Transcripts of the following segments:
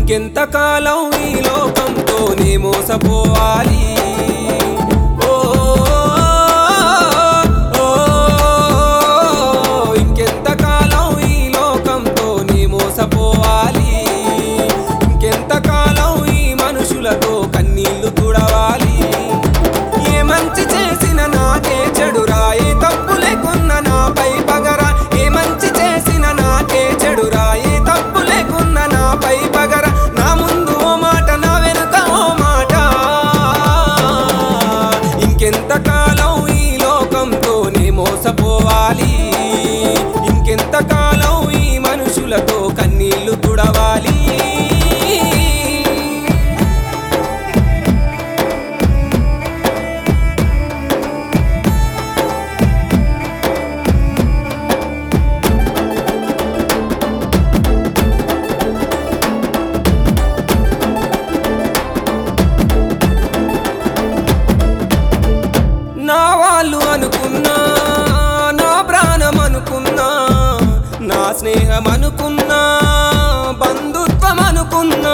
ఇంకెంతకాలం ఈ లోకంతోనే మోసపోవాలి ఓ, ఓ, ఇంకెంతకాలం ఈ లోకంతోనే మోసపోవాలి ఇంకెంతకాలం ఈ మనుషులతో కన్నీళ్లు తుడవాలి ఏ మంచి చేసిన నాకే చెడురా ఏ తప్పు లేకున్న నాపై పగరా ఏ మంచి చేసిన నాకే చెడురా ఏ తప్పు లేకున్న నాపై పగరా నా ముందు ఓ మాట నా వెనుక ఓ మాట ఇంకెంతకాలం ఈ లోకంతోనే మోసపోవాలి ఇంకెంతకాలం ఈ మనుషులతో కన్నీళ్లు తుడవాలి నా వాళ్ళు అనుకున్నా నా ప్రాణం అనుకున్నా నా స్నేహం అనుకున్నా బంధుత్వం అనుకున్నా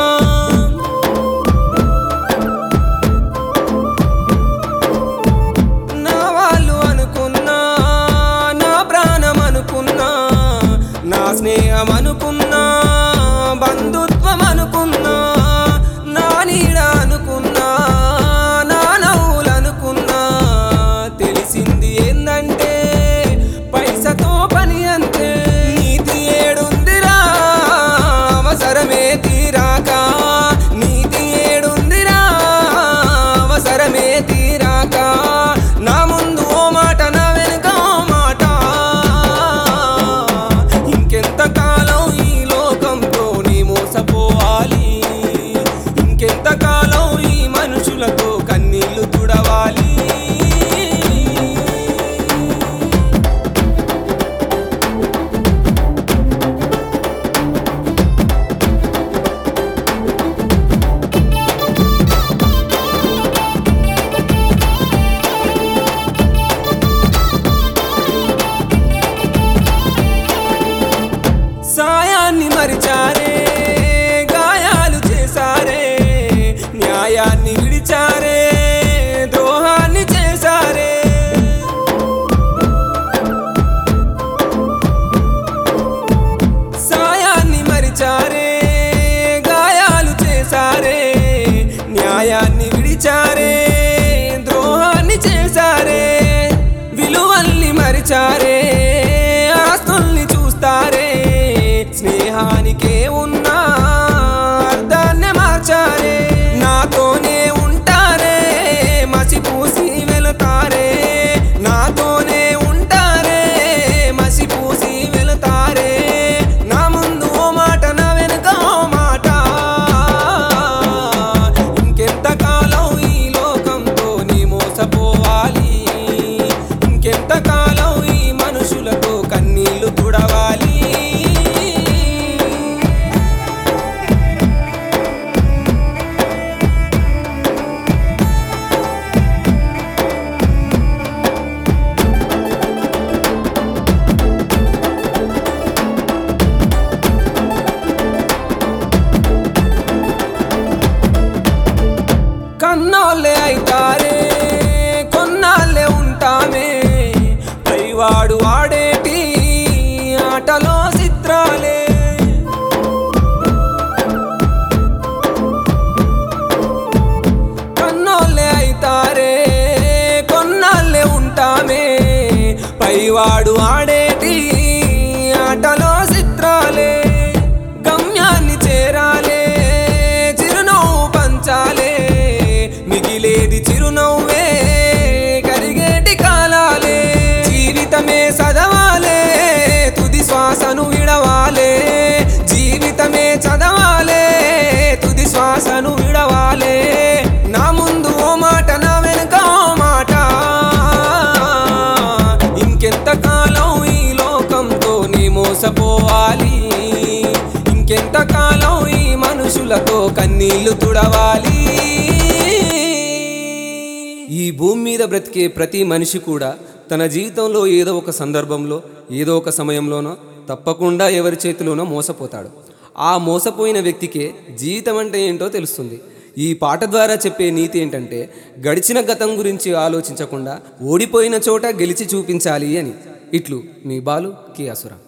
నా వాళ్ళు అనుకున్నా నా ప్రాణం అనుకున్నా నా స్నేహం అనుకున్నా బంధుత్వం అనుకున్నా నా నీడ అనుకున్నా నా నవ్వులు అనుకున్నా తెలిసింది ఏందంటే పైసతో పని అంతే నీతి ఏడుందిరా అవసరమే తీరాక నీతి ఏడుందిరా అవసరమే తీరాక నా ముందు ఓ మాట నా వెనుక ఓ మాట ఇంకెంతకాలం ఈ లోకంతో నీ మోసపోవాలి ఇంకెంతకాలం ఈ మనుషులతో కన్నీళ్లు తుడవాలి సాయాన్ని మరిచారే గాయాలు చేశారే న్యాయాన్ని విడిచారే ద్రోహాన్ని చేశారే సాయాన్ని మరిచారే గాయాలు చేశారే న్యాయాన్ని విడిచారే ద్రోహాన్ని చేశారే విలువల్ని మరిచారే ఆస్తుల్ని చూస్తారే స్నేహానికే ఉన్న అర్థాన్ని మార్చారే నాతోనే ఉంటారే మసిపూసి వెళతారే నాతోనే ఉంటారే మసిపూసి వెళతారే నా ముందు ఓ మాట నా వెనుక ఓ మాట ఇంకెంతకాలం ఈ లోకంతో నీ మోసపోవాలి ఇంకెంతకాలం ఈ మనుషులతో కన్నీళ్లు తుడవాలి కన్నోళ్ళే అయితారే కొన్నాళ్ళే ఉంటామే పైవాడు ఆడేటి ఆటలో చిత్రాలే కన్నోళ్ళే అయితారే కొన్నాళ్ళే ఉంటామే పైవాడు ఆడేటి ఆటలో చిత్రాలే గమ్యాన్ని చేరాలే చిరునవ్వు పంచాలే మిగిలేది చిరునవ్వే కరిగేటి కాలాలే జీవితమే చదవాలే తుది శ్వాసను విడవాలే జీవితమే చదవాలే తుది శ్వాసను విడవాలే నా ముందు ఓ మాట నా వెనుక ఓ మాట ఇంకెంతకాలం ఈ లోకంతో నీ మోసపోవాలి ఇంకెంతకాలం ఈ మనుషులతో కన్నీళ్లు తుడవాలి ఈ భూమి మీద బ్రతికే ప్రతి మనిషి కూడా తన జీవితంలో ఏదో ఒక సందర్భంలో ఏదో ఒక సమయంలోనో తప్పకుండా ఎవరి చేతిలోనో మోసపోతాడు ఆ మోసపోయిన వ్యక్తికే జీవితం అంటే ఏంటో తెలుస్తుంది ఈ పాట ద్వారా చెప్పే నీతి ఏంటంటే గడిచిన గతం గురించి ఆలోచించకుండా ఓడిపోయిన చోట గెలిచి చూపించాలి అని ఇట్లు మీ బాలు కి అసుర